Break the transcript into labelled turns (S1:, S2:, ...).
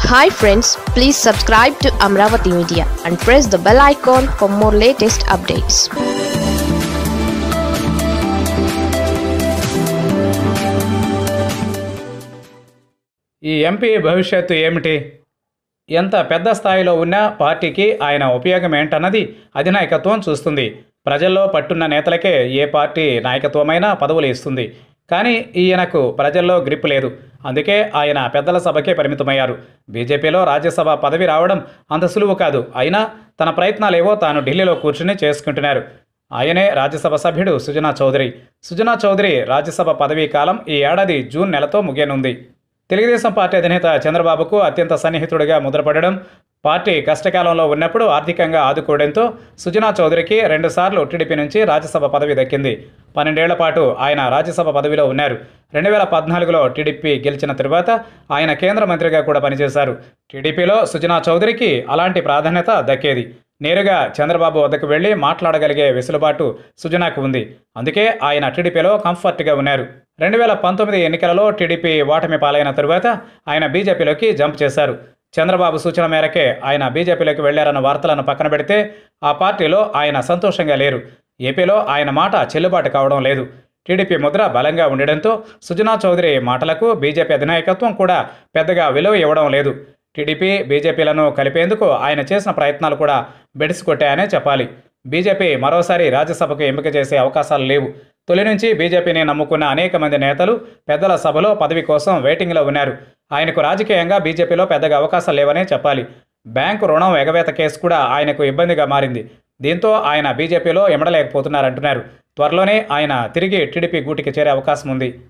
S1: hi friends please subscribe to Amaravati media and press the bell icon for more latest updates
S2: ఈ MP భవిష్యత్తు ఏమిటి ఎంత పెద్ద స్థాయిలో ఉన్నా పార్టీకి ఆయన ఉపయోగం ఏంటన్నది అధినాయకత్వం చూస్తుంది ప్రజల్లో పట్టున్న నేతలకే ఏ పార్టీ నాయకత్వమైనా పదవులు ఇస్తుంది కానీ ఈయనకు ప్రజల్లో గ్రిప్ లేదు అందుకే ఆయన పెద్దల సభకే పరిమితమయ్యారు బీజేపీలో రాజ్యసభ పదవి రావడం అంత సులువు కాదు అయినా తన ప్రయత్నాలేవో తాను ఢిల్లీలో కూర్చుని చేసుకుంటున్నారు ఆయనే రాజ్యసభ సభ్యుడు సుజనా చౌదరి సుజనా చౌదరి రాజ్యసభ పదవీ కాలం ఈ ఏడాది జూన్ నెలతో ముగియనుంది తెలుగుదేశం పార్టీ అధినేత చంద్రబాబుకు అత్యంత సన్నిహితుడిగా ముద్రపడడం పార్టీ కష్టకాలంలో ఉన్నప్పుడు ఆర్థికంగా ఆదుకోవడంతో సుజనా చౌదరికి రెండుసార్లు టీడీపీ నుంచి రాజ్యసభ పదవి దక్కింది పన్నెండేళ్ల పాటు ఆయన రాజ్యసభ పదవిలో ఉన్నారు రెండు వేల పద్నాలుగులో టీడీపీ గెలిచిన తరువాత ఆయన కేంద్ర మంత్రిగా కూడా పనిచేశారు టీడీపీలో సుజనా చౌదరికి అలాంటి ప్రాధాన్యత దక్కేది నేరుగా చంద్రబాబు వద్దకు వెళ్లి మాట్లాడగలిగే వెసులుబాటు సుజనాకు ఉంది అందుకే ఆయన టీడీపీలో కంఫర్ట్గా ఉన్నారు రెండు వేల పంతొమ్మిది ఎన్నికలలో టీడీపీ ఓటమి పాలైన తరువాత ఆయన బీజేపీలోకి జంప్ చేశారు చంద్రబాబు సూచన మేరకే ఆయన బీజేపీలోకి వెళ్లారన్న వార్తలను పక్కన పెడితే ఆ పార్టీలో ఆయన సంతోషంగా లేరు ఏపీలో ఆయన మాట చెల్లుబాటు కావడం లేదు టీడీపీ ముద్ర బలంగా ఉండడంతో సుజనా చౌదరి మాటలకు బీజేపీ అధినాయకత్వం కూడా పెద్దగా విలువ ఇవ్వడం లేదు టీడీపీ బీజేపీలను కలిపేందుకు ఆయన చేసిన ప్రయత్నాలు కూడా బెడిసికొట్టాయనే చెప్పాలి బీజేపీ మరోసారి రాజ్యసభకు ఎంపిక చేసే అవకాశాలు లేవు తొలి నుంచి బీజేపీని నమ్ముకున్న అనేక మంది నేతలు పెద్దల సభలో పదవి కోసం వెయిటింగ్లో ఉన్నారు ఆయనకు రాజకీయంగా బీజేపీలో పెద్దగా అవకాశాలు లేవనే చెప్పాలి బ్యాంకు రుణం ఎగవేత కేసు కూడా ఆయనకు ఇబ్బందిగా మారింది దీంతో ఆయన బీజేపీలో ఎమడలేకపోతున్నారంటున్నారు త్వరలోనే ఆయన తిరిగి టీడీపీ గూటికి చేరే అవకాశం ఉంది